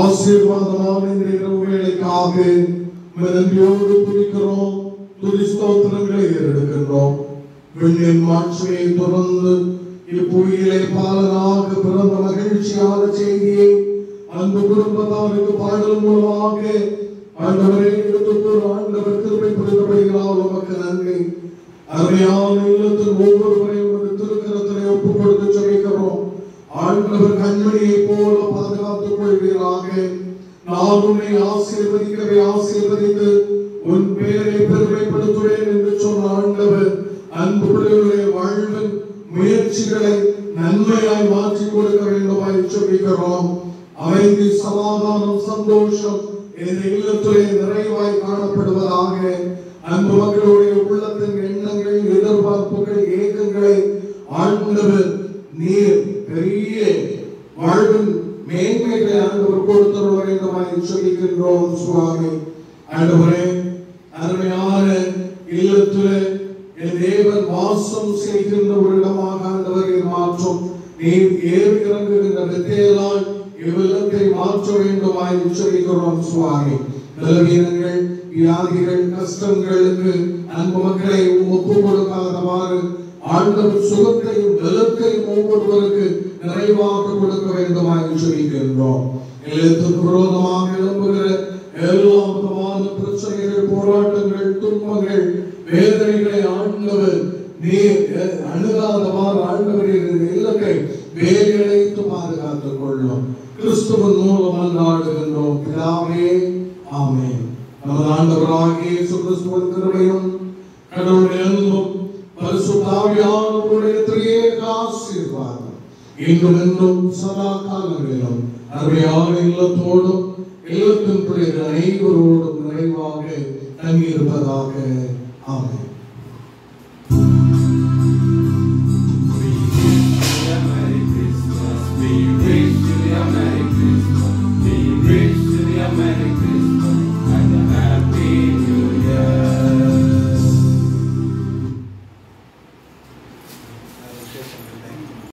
ஆசீர்வாதமான இந்த இரவு வேளைக்காக நன்றியோடு துதிக்கிறோம் துதி ஸ்தோத்திரங்களை ஏறெடுக்கின்றோம் விண்ணின் மாட்சியை தொடர்ந்து இப்புவியிலே பாலனாக பிறந்த மகிழ்ச்சியான செய்தியை அந்த குடும்பத்தாருக்கு பாடல் மூலமாக ஆண்டவரை எடுத்துக்கூறு ஆண்டவர் கிருபை புரிந்தபடிகளால் உமக்கு நன்றி அருமையான இல்லத்தில் ஒவ்வொருவரையும் உமது திருக்கரத்திலே ஒப்புக் கொடுத்து ஜெபிக்கிறோம் ஆண்டவர் கண்மணியை போல பாதுகாத்துக் கொள்வீராக நான் உன்னை ஆசீர்வதிக்கவே ஆசீர்வதித்து உன் பெயரை பெருமைப்படுத்துவேன் என்று சொன்ன ஆண்டவர் அன்பு பிள்ளைகளுடைய வாழ்வின் முயற்சிகளை நன்மையாய் மாற்றிக் கொடுக்க வேண்டுமாய் ஜெபிக்கிறோம் அமைதி சமாதானம் சந்தோஷம் இந்த இல்லத்திலே நிறைவாய் காணப்படுவதாக அன்பு மக்களுடைய உள்ளத்தின் எண்ணங்கள் எதிர்பார்ப்புகள் ஏக்கங்களை ஆண்டவர் நீர் பெரிய வாழ்வின் மேன்மைகளை ஆண்டவர் கொடுத்துள்ள வேண்டுமாய் சொல்லிக்கின்றோம் சுவாமி ஆண்டவரே அருமையான இல்லத்திலே என் தேவன் வாசம் செய்கின்ற ஒரு இடமாக ஆண்டவரை மாற்றும் நீர் ஏறி இறங்குகின்ற வித்தையலால் இவ்வில்லத்தை மாற்ற வேண்டுமாய் உச்சரிக்கிறோம் சுவாமி பலவீனங்கள் வியாதிகள் கஷ்டங்களுக்கு அன்பு மக்களை ஒப்பு கொடுக்காதவாறு ஆண்டவர் சுகத்தையும் பலத்தையும் ஒவ்வொருவருக்கு நிறைவாக கொடுக்க வேண்டுமாய் சொல்லிக்கின்றோம் எழுத்துக்கு விரோதமாக எழும்புகிற எல்லா விதமான பிரச்சனைகள் போராட்டங்கள் துன்பங்கள் வேதனைகளை ஆண்டவர் நீர் அணுகாதவாறு ஆண்டவரின் இல்லத்தை வேலையடைத்து பாதுகாத்துக் கொள்ளும் கிறிஸ்துவின் மூலம் அன்றாடுகின்றோம் பிதாவே ஆமென் நமது ஆண்டவராகிய இயேசு கிறிஸ்துவின் கிருபையும் கடவுளுடைய அன்பும் பரிசுத்தாவியானவருடைய திரியேக ஆசீர்வாதம் இன்றும் என்றும் சதா காலங்களிலும் அருமையான இல்லத்தோடும் இல்லத்தின் பிள்ளைகள் அனைவரோடும் நிறைவாக தங்கியிருப்பதாக ஆமென்